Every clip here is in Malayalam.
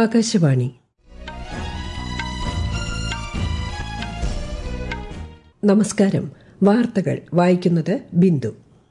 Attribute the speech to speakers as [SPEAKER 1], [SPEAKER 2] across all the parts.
[SPEAKER 1] ആകാശവാണി നമസ്കാരം വാർത്തകൾ വായിക്കുന്നത് ബിന്ദു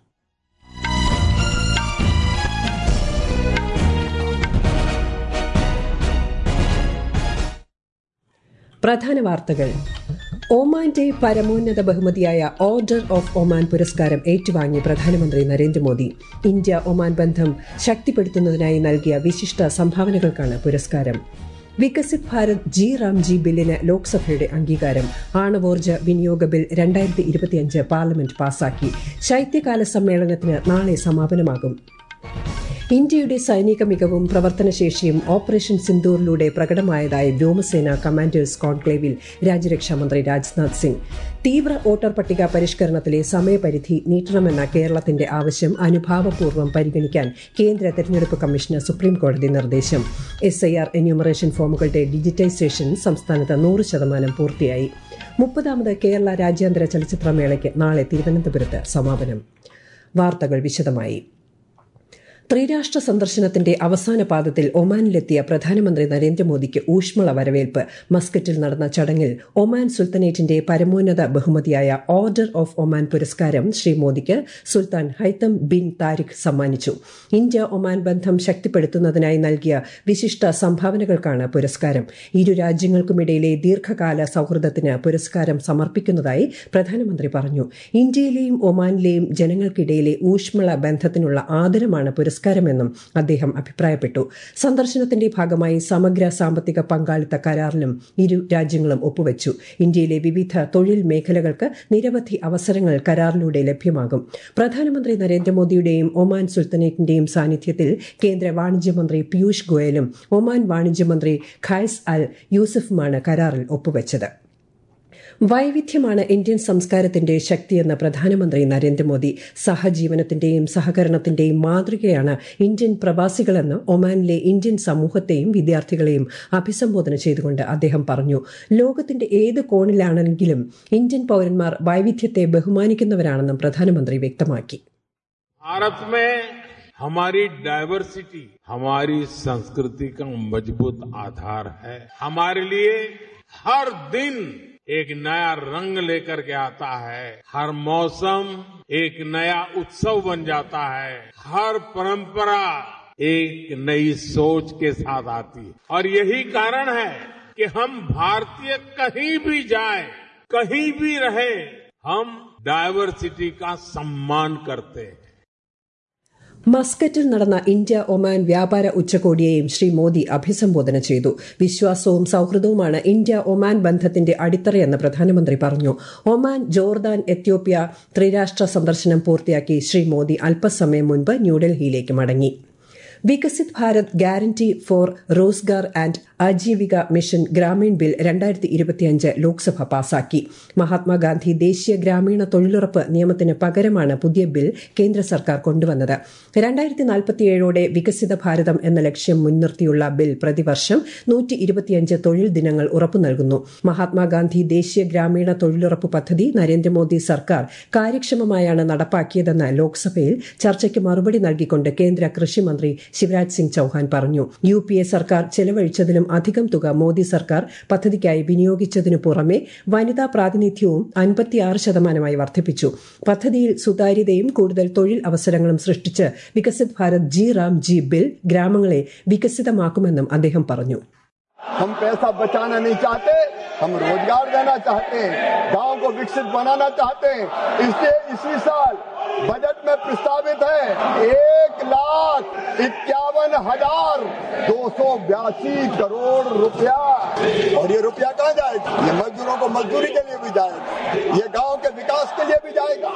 [SPEAKER 1] പ്രധാന വാർത്തകൾ ഒമാന്റെ പരമോന്നത ബഹുമതിയായ ഓർഡർ ഓഫ് ഒമാൻ പുരസ്കാരം ഏറ്റുവാങ്ങി പ്രധാനമന്ത്രി നരേന്ദ്രമോദി ഇന്ത്യ ഒമാൻ ബന്ധം ശക്തിപ്പെടുത്തുന്നതിനായി നൽകിയ വിശിഷ്ട സംഭാവനകൾക്കാണ് പുരസ്കാരം വികസിത് ഭാരത് ജി റാംജി ബില്ലിന് ലോക്സഭയുടെ അംഗീകാരം ആണവോർജ്ജ വിനിയോഗ ബിൽ രണ്ടായിരത്തി ഇരുപത്തിയഞ്ച് പാർലമെന്റ് പാസാക്കി ശൈത്യകാല സമ്മേളനത്തിന് നാളെ സമാപനമാകും ഇന്ത്യയുടെ സൈനിക മികവും പ്രവർത്തനശേഷിയും ഓപ്പറേഷൻ സിന്ദൂറിലൂടെ പ്രകടമായതായി വ്യോമസേന കമാൻഡേഴ്സ് കോൺക്ലേവിൽ രാജ്യരക്ഷാമന്ത്രി രാജ്നാഥ് സിംഗ് തീവ്ര വോട്ടർ പട്ടിക പരിഷ്കരണത്തിലെ സമയപരിധി നീട്ടണമെന്ന കേരളത്തിന്റെ ആവശ്യം അനുഭാവപൂർവ്വം പരിഗണിക്കാൻ കേന്ദ്ര തെരഞ്ഞെടുപ്പ് കമ്മീഷന് സുപ്രീംകോടതി നിർദ്ദേശം എസ് ഐ ആർ എന്യൂമറേഷൻ ഫോമുകളുടെ ഡിജിറ്റൈസേഷൻ സംസ്ഥാനത്ത് നൂറ് ശതമാനം പൂർത്തിയായി മുപ്പതാമത് കേരള രാജ്യാന്തര ചലച്ചിത്രമേളയ്ക്ക് നാളെ തിരുവനന്തപുരത്ത് സമാപനം വാർത്തകൾ വിശദമായി ത്രിരാഷ്ട്ര സന്ദർശനത്തിന്റെ അവസാന പാദത്തിൽ ഒമാനിലെത്തിയ പ്രധാനമന്ത്രി നരേന്ദ്രമോദിക്ക് ഊഷ്മള വരവേൽപ്പ് മസ്കറ്റിൽ നടന്ന ചടങ്ങിൽ ഒമാൻ സുൽത്തനേറ്റിന്റെ പരമോന്നത ബഹുമതിയായ ഓർഡർ ഓഫ് ഒമാൻ പുരസ്കാരം ശ്രീ മോദിക്ക് സുൽത്താൻ ഹൈത്തം ബിൻ താരിഖ് സമ്മാനിച്ചു ഇന്ത്യ ഒമാൻ ബന്ധം ശക്തിപ്പെടുത്തുന്നതിനായി നൽകിയ വിശിഷ്ട സംഭാവനകൾക്കാണ് പുരസ്കാരം ഇരു രാജ്യങ്ങൾക്കുമിടയിലെ ദീർഘകാല സൌഹൃദത്തിന് പുരസ്കാരം സമർപ്പിക്കുന്നതായി പ്രധാനമന്ത്രി പറഞ്ഞു ഇന്ത്യയിലെയും ഒമാനിലെയും ജനങ്ങൾക്കിടയിലെ ഊഷ്മള ബന്ധത്തിനുള്ള ആദരമാണ് പുരസ്കാരം പുരസ്കാരമെന്നും അദ്ദേഹം അഭിപ്രായപ്പെട്ടു സന്ദർശനത്തിന്റെ ഭാഗമായി സമഗ്ര സാമ്പത്തിക പങ്കാളിത്ത കരാറിലും ഇരു രാജ്യങ്ങളും ഒപ്പുവച്ചു ഇന്ത്യയിലെ വിവിധ തൊഴിൽ മേഖലകൾക്ക് നിരവധി അവസരങ്ങൾ കരാറിലൂടെ ലഭ്യമാകും പ്രധാനമന്ത്രി നരേന്ദ്രമോദിയുടെയും ഒമാൻ സുൽത്തനേറ്റിന്റെയും സാന്നിധ്യത്തിൽ കേന്ദ്ര വാണിജ്യമന്ത്രി പീയൂഷ് ഗോയലും ഒമാൻ വാണിജ്യമന്ത്രി ഖൈസ് അൽ യൂസഫുമാണ് കരാറിൽ ഒപ്പുവച്ചത് വൈവിധ്യമാണ് ഇന്ത്യൻ സംസ്കാരത്തിന്റെ ശക്തിയെന്ന് പ്രധാനമന്ത്രി നരേന്ദ്രമോദി സഹജീവനത്തിന്റെയും സഹകരണത്തിന്റെയും മാതൃകയാണ് ഇന്ത്യൻ പ്രവാസികളെന്ന് ഒമാനിലെ ഇന്ത്യൻ സമൂഹത്തെയും വിദ്യാർത്ഥികളെയും അഭിസംബോധന ചെയ്തുകൊണ്ട് അദ്ദേഹം പറഞ്ഞു ലോകത്തിന്റെ ഏത് കോണിലാണെങ്കിലും ഇന്ത്യൻ പൌരന്മാർ വൈവിധ്യത്തെ ബഹുമാനിക്കുന്നവരാണെന്നും പ്രധാനമന്ത്രി വ്യക്തമാക്കി
[SPEAKER 2] भारत में हमारी डायवर्सिटी हमारी संस्कृति का मजबूत आधार है हमारे लिए हर दिन एक नया रंग लेकर के आता है हर मौसम एक नया उत्सव बन जाता है हर परंपरा एक नई सोच के साथ आती है और यही कारण है कि हम भारतीय कहीं भी जाए कहीं भी रहे हम डायवर्सिटी का सम्मान करते हैं
[SPEAKER 1] മസ്കറ്റിൽ നടന്ന ഇന്ത്യ ഒമാൻ വ്യാപാര ഉച്ചകോടിയെയും ശ്രീ മോദി അഭിസംബോധന ചെയ്തു വിശ്വാസവും സൌഹൃദവുമാണ് ഇന്ത്യ ഒമാൻ ബന്ധത്തിന്റെ അടിത്തറയെന്ന് പ്രധാനമന്ത്രി പറഞ്ഞു ഒമാൻ ജോർദാൻ എത്യോപ്യ ത്രിരാഷ്ട്ര സന്ദർശനം പൂർത്തിയാക്കി ശ്രീ മോദി അല്പസമയം മുൻപ് ന്യൂഡൽഹിയിലേക്ക് മടങ്ങി Viksit Bharat guarantee for Rozgar and Ajeevika mission Gramin bill രണ്ടായിരത്തി ഇരുപത്തിയഞ്ച് ലോക്സഭ പാസാക്കി മഹാത്മാഗാന്ധി ദേശീയ ഗ്രാമീണ തൊഴിലുറപ്പ് നിയമത്തിന് പകരമാണ് പുതിയ ബിൽ കേന്ദ്ര സർക്കാർ കൊണ്ടുവന്നത് രണ്ടായിരത്തി നാൽപ്പത്തിയേഴോടെ വികസിത ഭാരതം എന്ന ലക്ഷ്യം മുൻനിർത്തിയുള്ള ബിൽ പ്രതിവർഷം നൂറ്റി ഇരുപത്തിയഞ്ച് തൊഴിൽ ദിനങ്ങൾ ഉറപ്പു നൽകുന്നു മഹാത്മാഗാന്ധി ദേശീയ ഗ്രാമീണ തൊഴിലുറപ്പ് പദ്ധതി നരേന്ദ്രമോദി സർക്കാർ കാര്യക്ഷമമായാണ് നടപ്പാക്കിയതെന്ന് ലോക്സഭയിൽ ചർച്ചയ്ക്ക് മറുപടി നൽകിക്കൊണ്ട് കേന്ദ്ര കൃഷിമന്ത്രി ശിവരാജ് സിംഗ് ചൌഹാൻ പറഞ്ഞു യു പി എ സർക്കാർ ചെലവഴിച്ചതിലും അധികം തുക മോദി സർക്കാർ പദ്ധതിക്കായി വിനിയോഗിച്ചതിനു പുറമെ വനിതാ പ്രാതിനിധ്യവും അൻപത്തിയാറ് ശതമാനമായി വർദ്ധിപ്പിച്ചു പദ്ധതിയിൽ സുതാര്യതയും കൂടുതൽ തൊഴിൽ അവസരങ്ങളും സൃഷ്ടിച്ച് Viksit Bharat G RAM G bill ഗ്രാമങ്ങളെ വികസിതമാക്കുമെന്നും അദ്ദേഹം പറഞ്ഞു
[SPEAKER 3] हम पैसा बचाना नहीं चाहते हम रोजगार देना चाहते हैं गांव को विकसित बनाना चाहते हैं इसलिए इसी साल बजट में प्रस्तावित है एक लाख इक्यावन हजार दो सौ बयासी करोड़ रुपया और ये रुपया कहाँ जाएगा ये मजदूरों को मजदूरी के लिए भी जाएगा ये गांव के विकास के लिए भी जाएगा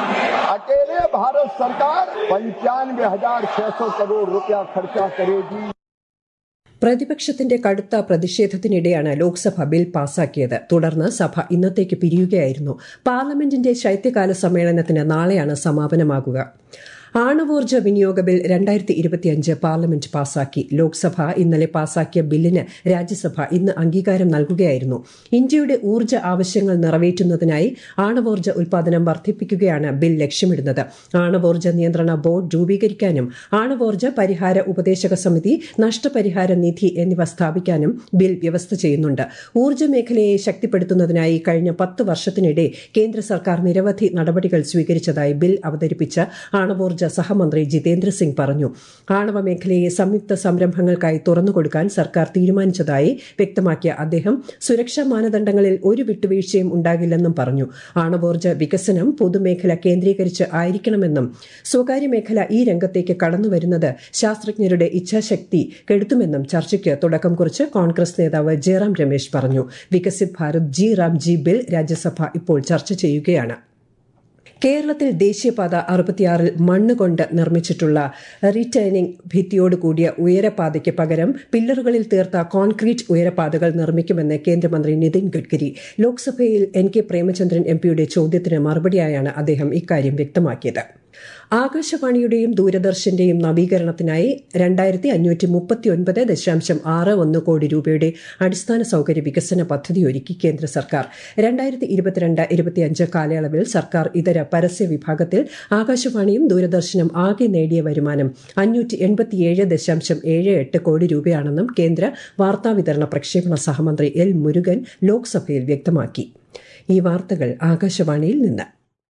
[SPEAKER 3] अकेले भारत सरकार पंचानवे हजार छह सौ करोड़ रुपया खर्चा करेगी
[SPEAKER 1] പ്രതിപക്ഷത്തിന്റെ കടുത്ത പ്രതിഷേധത്തിനിടെയാണ് ലോക്സഭ ബിൽ പാസാക്കിയത് തുടർന്ന് സഭ ഇന്നത്തേക്ക് പിരിയുകയായിരുന്നു പാർലമെന്റിന്റെ ശൈത്യകാല സമ്മേളനത്തിന് നാളെയാണ് സമാപനമാകുക ആണവോർജ്ജ വിനിയോഗ ബിൽ രണ്ടായിരത്തി ഇരുപത്തിയഞ്ച് പാർലമെന്റ് പാസാക്കി ലോക്സഭ ഇന്നലെ പാസാക്കിയ ബില്ലിന് രാജ്യസഭ ഇന്ന് അംഗീകാരം നൽകുകയായിരുന്നു ഇന്ത്യയുടെ ഊർജ്ജ ആവശ്യങ്ങൾ നിറവേറ്റുന്നതിനായി ആണവോർജ്ജ ഉൽപാദനം വർദ്ധിപ്പിക്കുകയാണ് ബിൽ ലക്ഷ്യമിടുന്നത് ആണവോർജ്ജ നിയന്ത്രണ ബോർഡ് രൂപീകരിക്കാനും ആണവോർജ്ജ പരിഹാര ഉപദേശക സമിതി നഷ്ടപരിഹാര നിധി എന്നിവ സ്ഥാപിക്കാനും ബിൽ വ്യവസ്ഥ ചെയ്യുന്നുണ്ട് ഊർജ്ജ മേഖലയെ ശക്തിപ്പെടുത്തുന്നതിനായി കഴിഞ്ഞ പത്ത് വർഷത്തിനിടെ കേന്ദ്ര സർക്കാർ നിരവധി നടപടികൾ സ്വീകരിച്ചതായി ബിൽ അവതരിപ്പിച്ച ആണവോർജ്ജ സഹമന്ത്രി ജിതേന്ദ്ര സിംഗ് പറഞ്ഞു ആണവ മേഖലയെ സംയുക്ത സംരംഭങ്ങൾക്കായി തുറന്നുകൊടുക്കാൻ സർക്കാർ തീരുമാനിച്ചതായി വ്യക്തമാക്കിയ അദ്ദേഹം സുരക്ഷാ മാനദണ്ഡങ്ങളിൽ ഒരു വിട്ടുവീഴ്ചയും ഉണ്ടാകില്ലെന്നും പറഞ്ഞു ആണവോർജ്ജ വികസനം പൊതുമേഖല കേന്ദ്രീകരിച്ച് ആയിരിക്കണമെന്നും സ്വകാര്യ മേഖല ഈ രംഗത്തേക്ക് കടന്നുവരുന്നത് ശാസ്ത്രജ്ഞരുടെ ഇച്ഛാശക്തി കെടുത്തുമെന്നും ചർച്ചയ്ക്ക് തുടക്കം കുറിച്ച് കോൺഗ്രസ് നേതാവ് ജയറാം രമേശ് പറഞ്ഞു Viksit Bharat G RAM G bill Rajya Sabha ഇപ്പോൾ ചർച്ച ചെയ്യുകയാണ് കേരളത്തിൽ ദേശീയപാത അറുപത്തിയാറിൽ മണ്ണ് കൊണ്ട് നിർമ്മിച്ചിട്ടുള്ള റീറ്റൈനിംഗ് ഭിത്തിയോട് കൂടിയ ഉയരപാതയ്ക്ക് പകരം പില്ലറുകളിൽ തീർത്ത കോൺക്രീറ്റ് ഉയരപാതകൾ നിർമ്മിക്കുമെന്ന് കേന്ദ്രമന്ത്രി നിതിൻ ഗഡ്കരി ലോക്സഭയിൽ എൻ കെ പ്രേമചന്ദ്രൻ എംപിയുടെ ചോദ്യത്തിന് മറുപടിയായാണ് അദ്ദേഹം ഇക്കാര്യം വ്യക്തമാക്കിയത് ആകാശവാണിയുടെയും ദൂരദർശന്റെയും നവീകരണത്തിനായി രണ്ടായിരത്തി അഞ്ഞൂറ്റി മുപ്പത്തിയൊൻപത് ദശാംശം ആറ് ഒന്ന് കോടി രൂപയുടെ അടിസ്ഥാന സൌകര്യ വികസന പദ്ധതിയൊരുക്കി കേന്ദ്ര സർക്കാർ രണ്ടായിരത്തി ഇരുപത്തിരണ്ട് ഇരുപത്തിയഞ്ച് കാലയളവിൽ സർക്കാർ ഇതര പരസ്യ വിഭാഗത്തിൽ ആകാശവാണിയും ദൂരദർശനും ആകെ നേടിയ വരുമാനം അഞ്ഞൂറ്റി എൺപത്തിയേഴ് ദശാംശം ഏഴ് എട്ട് കോടി രൂപയാണെന്നും കേന്ദ്ര വാർത്താവിതരണ പ്രക്ഷേപണ സഹമന്ത്രി എൽ മുരുകൻ ലോക്സഭയിൽ വ്യക്തമാക്കി ഈ വാർത്തകൾ ആകാശവാണിയിൽ നിന്ന്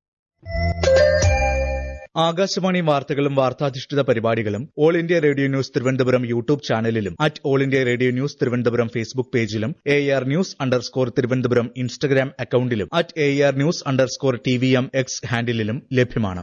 [SPEAKER 4] ആകാശവാണി വാർത്തകളും വാർത്താധിഷ്ഠിത പരിപാടികളും All India Radio news Thiruvananthapuram YouTube ചാനലിലും at All India Radio news Thiruvananthapuram Facebook പേജിലും A R news underscore Thiruvananthapuram Instagram അക്കൌണ്ടിലും at A R news underscore T V M X ഹാൻഡിലും ലഭ്യമാണ്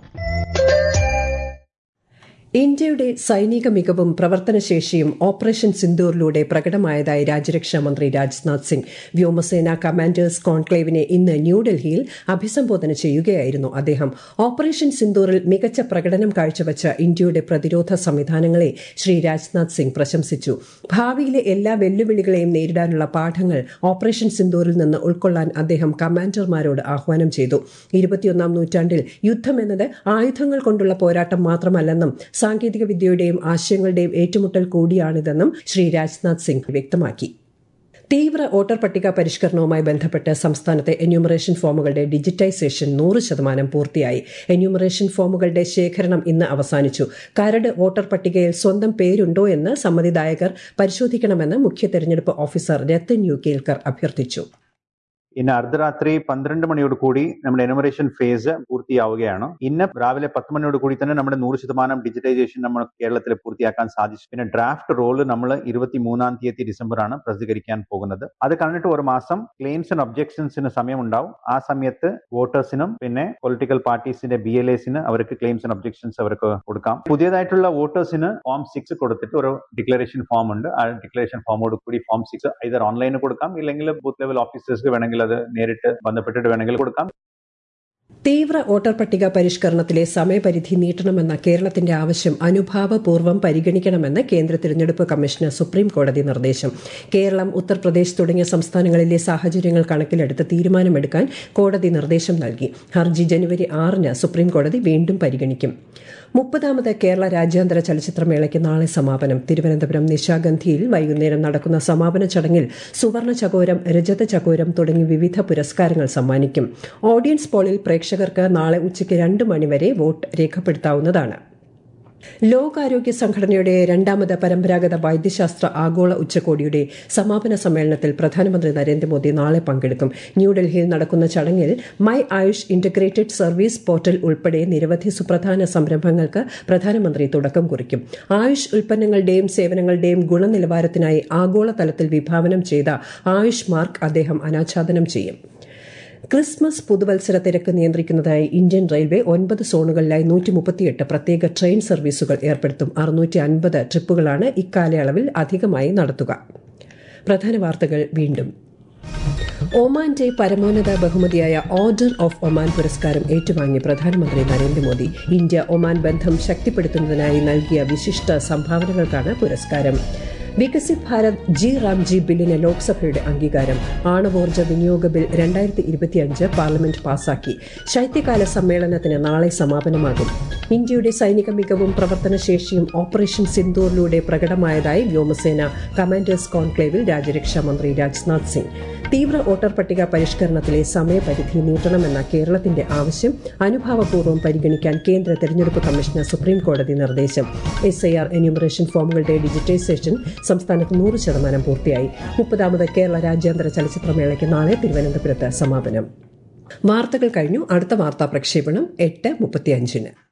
[SPEAKER 1] ഇന്ത്യയുടെ സൈനിക മികവും പ്രവർത്തനശേഷിയും ഓപ്പറേഷൻ സിന്ദൂറിലൂടെ പ്രകടമായതായി രാജ്യരക്ഷാ മന്ത്രി രാജ്നാഥ് സിംഗ് വ്യോമസേന കമാൻഡേഴ്സ് കോൺക്ലേവിനെ ഇന്ന് ന്യൂഡൽഹിയിൽ അഭിസംബോധന ചെയ്യുകയായിരുന്നു അദ്ദേഹം ഓപ്പറേഷൻ സിന്ദൂറിൽ മികച്ച പ്രകടനം കാഴ്ചവച്ച ഇന്ത്യയുടെ പ്രതിരോധ സംവിധാനങ്ങളെ ശ്രീ രാജ്നാഥ് സിംഗ് പ്രശംസിച്ചു ഭാവിയിലെ എല്ലാ വെല്ലുവിളികളെയും നേരിടാനുള്ള പാഠങ്ങൾ ഓപ്പറേഷൻ സിന്ദൂറിൽ നിന്ന് ഉൾക്കൊള്ളാൻ അദ്ദേഹം കമാൻഡർമാരോട് ആഹ്വാനം ചെയ്തു ഇരുപത്തിയൊന്നാം നൂറ്റാണ്ടിൽ യുദ്ധമെന്നത് ആയുധങ്ങൾ കൊണ്ടുള്ള പോരാട്ടം മാത്രമല്ലെന്നും സാങ്കേതിക വിദ്യയുടെയും ആശയങ്ങളുടെയും ഏറ്റുമുട്ടൽ കൂടിയാണിതെന്നും ശ്രീ രാജ്നാഥ് സിംഗ് വ്യക്തമാക്കി തീവ്ര വോട്ടർ പട്ടിക പരിഷ്കരണവുമായി ബന്ധപ്പെട്ട് സംസ്ഥാനത്തെ എന്യൂമറേഷൻ ഫോമുകളുടെ ഡിജിറ്റൈസേഷൻ നൂറ് ശതമാനം പൂർത്തിയായി എന്യൂമറേഷൻ ഫോമുകളുടെ ശേഖരണം ഇന്ന് അവസാനിച്ചു കരട് വോട്ടർ പട്ടികയിൽ സ്വന്തം പേരുണ്ടോ എന്ന് സമ്മതിദായകർ പരിശോധിക്കണമെന്ന് മുഖ്യ തെരഞ്ഞെടുപ്പ് ഓഫീസർ രത്തൻ യു കേൽക്കർ അഭ്യർത്ഥിച്ചു
[SPEAKER 5] ഇന്ന് അർദ്ധരാത്രി പന്ത്രണ്ട് മണിയോട് കൂടി നമ്മുടെ എനുമറേഷൻ ഫേസ് പൂർത്തിയാവുകയാണ് ഇന്ന് രാവിലെ പത്ത് മണിയോട് കൂടി തന്നെ നമ്മുടെ നൂറ് ശതമാനം ഡിജിറ്റൈസേഷൻ നമ്മൾ കേരളത്തിൽ പൂർത്തിയാക്കാൻ സാധിച്ചു പിന്നെ ഡ്രാഫ്റ്റ് റോള് നമ്മൾ ഇരുപത്തി മൂന്നാം തീയതി ഡിസംബർ ആണ് പ്രസിദ്ധീകരിക്കാൻ പോകുന്നത് അത് കഴിഞ്ഞിട്ട് ഒരു മാസം ക്ലെയിംസ് ആൻഡ് ഒബ്ജെക്ഷൻസിന് സമയമുണ്ടാവും ആ സമയത്ത് വോട്ടേഴ്സിനും പിന്നെ പൊളിറ്റിക്കൽ പാർട്ടീസിന്റെ ബി എൽ എസിന് അവർക്ക് ക്ലെയിംസ് ആൻഡ് ഒബ്ജെക്ഷൻസ് അവർക്ക് കൊടുക്കാം പുതിയതായിട്ടുള്ള വോട്ടേഴ്സിന് ഫോം സിക്സ് കൊടുത്തിട്ട് ഒരു ഡിക്ലറേഷൻ ഫോം ഉണ്ട് ആ ഡിക്ലറേഷൻ ഫോമോട് കൂടി ഫോം സിക്സ് ഇതർ ഓൺലൈനിൽ കൊടുക്കാം ഇല്ലെങ്കിൽ ബൂത്ത് ലെവൽ ഓഫീസേഴ്സ് വേണമെങ്കിൽ അത് നേരിട്ട് ബന്ധപ്പെട്ടിട്ട് വേണമെങ്കിൽ കൊടുക്കാം
[SPEAKER 1] തീവ്ര വോട്ടർ പട്ടിക പരിഷ്കരണത്തിലെ സമയപരിധി നീട്ടണമെന്ന കേരളത്തിന്റെ ആവശ്യം അനുഭാവപൂർവ്വം പരിഗണിക്കണമെന്ന് കേന്ദ്ര തിരഞ്ഞെടുപ്പ് കമ്മീഷന് സുപ്രീം കോടതി നിർദ്ദേശം കേരളം ഉത്തർപ്രദേശ് തുടങ്ങിയ സംസ്ഥാനങ്ങളിലെ സാഹചര്യങ്ങൾ കണക്കിലെടുത്ത് തീരുമാനമെടുക്കാൻ കോടതി നിർദ്ദേശം നൽകി ഹർജി ജനുവരി ആറിന് സുപ്രീം കോടതി വീണ്ടും പരിഗണിക്കും മുപ്പതാമത് കേരള രാജ്യാന്തര ചലച്ചിത്രമേളയ്ക്ക് നാളെ സമാപനം തിരുവനന്തപുരം നിശാഗന്ധിയിൽ വൈകുന്നേരം നടക്കുന്ന സമാപന ചടങ്ങിൽ സുവർണ ചകോരം രജത ചകോരം തുടങ്ങി വിവിധ പുരസ്കാരങ്ങൾ സമ്മാനിക്കും ഓഡിയൻസ് പോളിൽ പ്രേക്ഷകർക്ക് നാളെ ഉച്ചയ്ക്ക് രണ്ട് മണിവരെ വോട്ട് രേഖപ്പെടുത്താവുന്നതാണ് ലോകാരോഗ്യ സംഘടനയുടെ രണ്ടാമത് പരമ്പരാഗത വൈദ്യശാസ്ത്ര ആഗോള ഉച്ചകോടിയുടെ സമാപന സമ്മേളനത്തിൽ പ്രധാനമന്ത്രി നരേന്ദ്രമോദി നാളെ പങ്കെടുക്കും ന്യൂഡൽഹിയിൽ നടക്കുന്ന ചടങ്ങിൽ my AYUSH integrated service portal ഉൾപ്പെടെ നിരവധി സുപ്രധാന സംരംഭങ്ങൾക്ക് പ്രധാനമന്ത്രി തുടക്കം കുറിക്കും ആയുഷ് ഉൽപ്പന്നങ്ങളുടെയും സേവനങ്ങളുടെയും ഗുണനിലവാരത്തിനായി ആഗോളതലത്തിൽ വിഭാവനം ചെയ്ത ആയുഷ് മാർക്ക് അദ്ദേഹം അനാച്ഛാദനം ചെയ്യും ക്രിസ്മസ് പുതുവത്സര തിരക്ക് നിയന്ത്രിക്കുന്നതായി ഇന്ത്യൻ റെയിൽവേ ഒൻപത് സോണുകളിലായി നൂറ്റി മുപ്പത്തിയെട്ട് പ്രത്യേക ട്രെയിൻ സർവീസുകൾ ഏർപ്പെടുത്തും അറുന്നൂറ്റി അൻപത് ട്രിപ്പുകളാണ് ഇക്കാലയളവിൽ അധികമായി നടത്തുക പ്രധാന വാർത്തകൾ വീണ്ടും ഒമാന്റെ പരമോന്നത ബഹുമതിയായ ഓർഡർ ഓഫ് ഒമാൻ പുരസ്കാരം ഏറ്റുവാങ്ങി പ്രധാനമന്ത്രി നരേന്ദ്രമോദി ഇന്ത്യ ഒമാൻ ബന്ധം ശക്തിപ്പെടുത്തുന്നതിനായി നൽകിയ വിശിഷ്ട സംഭാവനകൾക്കാണ് പുരസ്കാരം വികസിത് ഭാരത് ജി റാംജി ബില്ലിന് ലോക്സഭയുടെ അംഗീകാരം ആണവോർജ്ജ വിനിയോഗ ബിൽ രണ്ടായിരത്തി ഇരുപത്തിയഞ്ച് പാർലമെന്റ് പാസാക്കി ശൈത്യകാല സമ്മേളനത്തിന് നാളെ സമാപനമാകും ഇന്ത്യയുടെ സൈനിക മികവും പ്രവർത്തനശേഷിയും ഓപ്പറേഷൻ സിന്ദൂറിലൂടെ പ്രകടമായതായി വ്യോമസേന കമാൻഡേഴ്സ് കോൺക്ലേവിൽ രാജ്യരക്ഷാ മന്ത്രി രാജ്നാഥ് സിംഗ് തീവ്ര വോട്ടർ പട്ടിക പരിഷ്കരണത്തിലെ സമയപരിധി നീട്ടണമെന്ന കേരളത്തിന്റെ ആവശ്യം അനുഭാവപൂർവ്വം പരിഗണിക്കാൻ കേന്ദ്ര തെരഞ്ഞെടുപ്പ് കമ്മീഷന് സുപ്രീം കോടതി നിർദ്ദേശം എസ് ഐ ആർ എന്യൂമറേഷൻ ഫോമുകളുടെ ഡിജിറ്റൈസേഷൻ സംസ്ഥാനത്ത് നൂറ് ശതമാനം പൂർത്തിയായി മുപ്പതാമത് കേരള രാജ്യാന്തര ചലച്ചിത്രമേളയ്ക്ക് നാളെ തിരുവനന്തപുരത്ത് സമാപനം വാർത്തകൾ കഴിഞ്ഞു അടുത്ത വാർത്താ പ്രക്ഷേപണം എട്ട് മുപ്പത്തിയഞ്ചിന്